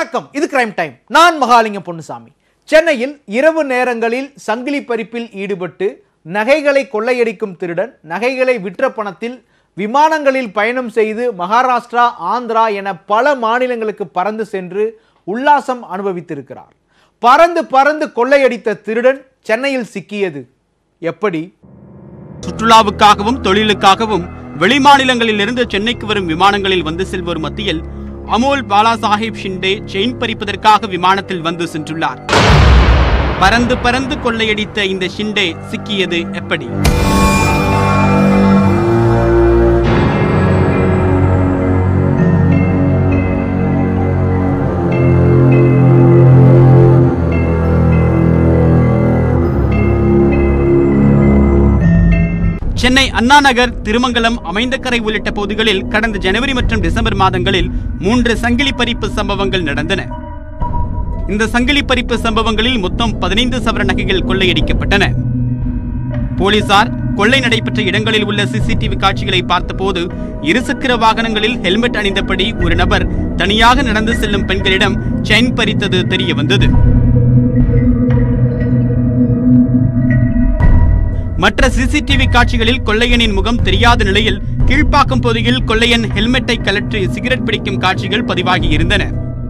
வணக்கம் இது crime time நான் மகாலிங்கம் பொன்னுசாமி சென்னையில் இரவு நேரங்களில் சங்கிலி பறிப்பில் ஈடுபட்டு நகைகளை கொள்ளையடிக்கும் திருடன் நகைகளை விற்ற பணத்தில் விமானங்களில் பயணம் செய்து மகாராஷ்டிரா ஆந்திரா என பல மாநிலங்களுக்கு பறந்து சென்று உல்லாசம் அனுபவித்திருக்கிறார் பறந்து பறந்து கொள்ளையடித்த திருடன் சென்னையில் சிக்கியது எப்படி சுற்றுலாவுக்காகவும் தொழிலுக்காகவும் வெளிமாநிலங்களிலிருந்து சென்னைக்கு வரும் விமானங்களில் வந்து செல்வோர் மத்தியில் அமோல் பாலா சாஹிப் ஷிண்டே செயின் பறிப்பதற்காக விமானத்தில் வந்து சென்றுள்ளார் பறந்து பறந்து கொள்ளையடித்த இந்த ஷிண்டே சிக்கியது எப்படி சென்னை அண்ணா நகர் திருமங்கலம் அமைந்தக்கரை உள்ளிட்ட பகுதிகளில் கடந்த ஜனவரி மற்றும் டிசம்பர் மாதங்களில் மூன்று சங்கிலி பறிப்பு சம்பவங்கள் நடந்தன இந்த சங்கிலி பறிப்பு சம்பவங்களில் மொத்தம் பதினைந்து சவர நகைகள் கொள்ளையடிக்கப்பட்டன போலீசார் கொள்ளை நடைபெற்ற இடங்களில் உள்ள சிசிடிவி காட்சிகளை பார்த்தபோது இருசக்கர வாகனங்களில் ஹெல்மெட் அணிந்தபடி ஒரு நபர் தனியாக நடந்து செல்லும் பெண்களிடம் செயின் பறித்தது தெரிய வந்தது மற்ற சிசிடிவி காட்சிகளில் கொள்ளையனின் முகம் தெரியாத நிலையில் கீழ்ப்பாக்கம் பகுதியில் கொள்ளையன் ஹெல்மெட்டை கலற்றி சிகரெட் பிடிக்கும் காட்சிகள் பதிவாகி இருந்தன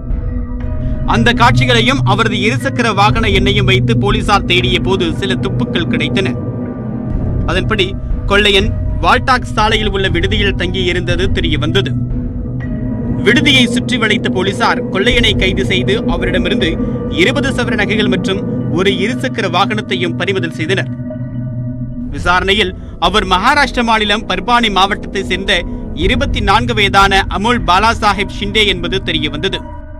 அந்த காட்சிகளையும் அவரது இருசக்கர வாகன எண்ணையும் வைத்து போலீசார் தேடிய போது சில துப்புக்கள் கிடைத்தன அதன்படி கொள்ளையன் வால்டாக்ஸ் சாலையில் உள்ள விடுதியில் தங்கியிருந்தது தெரிய வந்தது விடுதியை சுற்றி வளைத்த போலீசார் கொள்ளையனை கைது செய்து அவரிடமிருந்து இருபது சவர நகைகள் மற்றும் ஒரு இருசக்கர வாகனத்தையும் பறிமுதல் செய்தனர் விசாரணையில் அவர் மகாராஷ்டிர மாநிலம் பர்பானி மாவட்டத்தை சேர்ந்த இருபத்தி நான்கு வயதான அமுல் பாலா சாஹிப் ஷிண்டே என்பது தெரிய வந்தது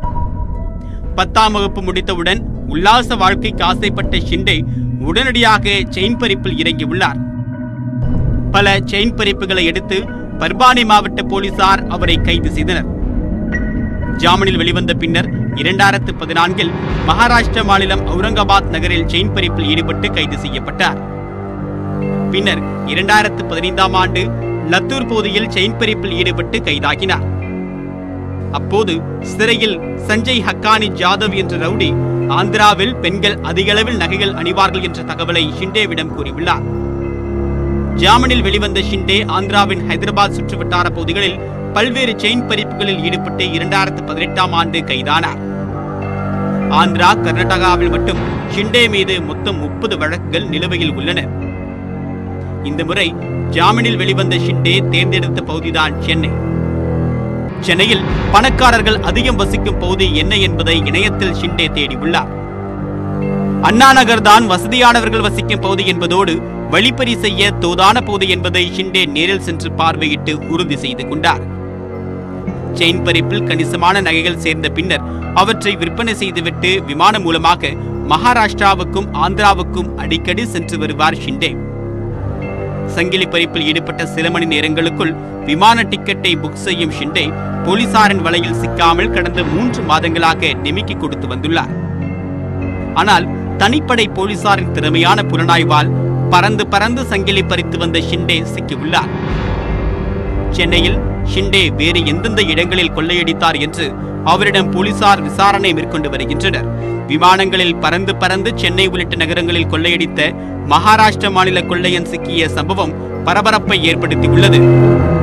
பத்தாம் வகுப்பு முடித்தவுடன் உல்லாச வாழ்க்கைக்கு ஆசைப்பட்ட ஷிண்டே உடனடியாக செயின் பறிப்பில் இறங்கியுள்ளார் பல செயின் பறிப்புகளை எடுத்து பர்பானி மாவட்ட போலீசார் அவரை கைது செய்தனர் ஜாமீனில் வெளிவந்த பின்னர் இரண்டாயிரத்து பதினான்கில் மகாராஷ்டிர மாநிலம் அவுரங்காபாத் நகரில் செயின் பறிப்பில் ஈடுபட்டு கைது செய்யப்பட்டார் பின்னர் இரண்டாயிரத்து பதினைந்தாம் ஆண்டு லத்தூர் பகுதியில் செயின் பறிப்பில் ஈடுபட்டு கைதாகினார் அப்போது சிறையில் சஞ்சய் ஹக்கானி ஜாதவ் என்ற ரவுடி ஆந்திராவில் பெண்கள் அதிகளவில் நகைகள் அணிவார்கள் என்ற தகவலை ஷிண்டேவிடம் கூறியுள்ளார் ஜாமீனில் வெளிவந்த ஷிண்டே ஆந்திராவின் ஹைதராபாத் சுற்றுவட்டார பகுதிகளில் பல்வேறு செயின் பறிப்புகளில் ஈடுபட்டு இரண்டாயிரத்து பதினெட்டாம் ஆண்டு கைதானார் ஆந்திரா கர்நாடகாவில் மட்டும் ஷிண்டே மீது மொத்தம் முப்பது வழக்குகள் நிலுவையில் உள்ளன இந்த முறை ஜாமீனில் வெளிவந்த ஷிண்டே தேர்ந்தெடுத்த பகுதிதான் சென்னை சென்னையில் பணக்காரர்கள் அதிகம் வசிக்கும் பகுதி என்ன என்பதை இணையத்தில் ஷிண்டே தேடியுள்ளார் அண்ணா நகர் தான் வசதியானவர்கள் வசிக்கும் பகுதி என்பதோடு வழிப்பறி செய்ய தோதான பகுதி என்பதை ஷிண்டே நேரில் சென்று பார்வையிட்டு உறுதி செய்து கொண்டார் செயின் பறிப்பில் கணிசமான நகைகள் சேர்ந்த பின்னர் அவற்றை விற்பனை செய்துவிட்டு விமானம் மூலமாக மகாராஷ்டிராவுக்கும் ஆந்திராவுக்கும் அடிக்கடி சென்று வருவார் ஷிண்டே சங்கிலி பறிப்பில் ஈடுபட்ட சில மணி நேரங்களுக்குள் விமான டிக்கெட்டை புக் செய்யும் ஷிண்டே போலீசாரின் வலையில் சிக்காமல் கடந்த மூன்று மாதங்களாக நிமிக்கி கொடுத்து வந்துள்ளார் ஆனால் தனிப்படை போலீசாரின் திறமையான புலனாய்வால் பறந்து பறந்து சங்கிலி பறித்து வந்த ஷிண்டே சிக்கியுள்ளார் சென்னையில் ஷிண்டே வேறு எந்தெந்த இடங்களில் கொள்ளையடித்தார் என்று அவரிடம் போலீசார் விசாரணை மேற்கொண்டு வருகின்றனர் விமானங்களில் பறந்து பறந்து சென்னை உள்ளிட்ட நகரங்களில் கொள்ளையடித்த மகாராஷ்டிர மாநில கொள்ளையன் சிக்கிய சம்பவம் பரபரப்பை ஏற்படுத்தியுள்ளது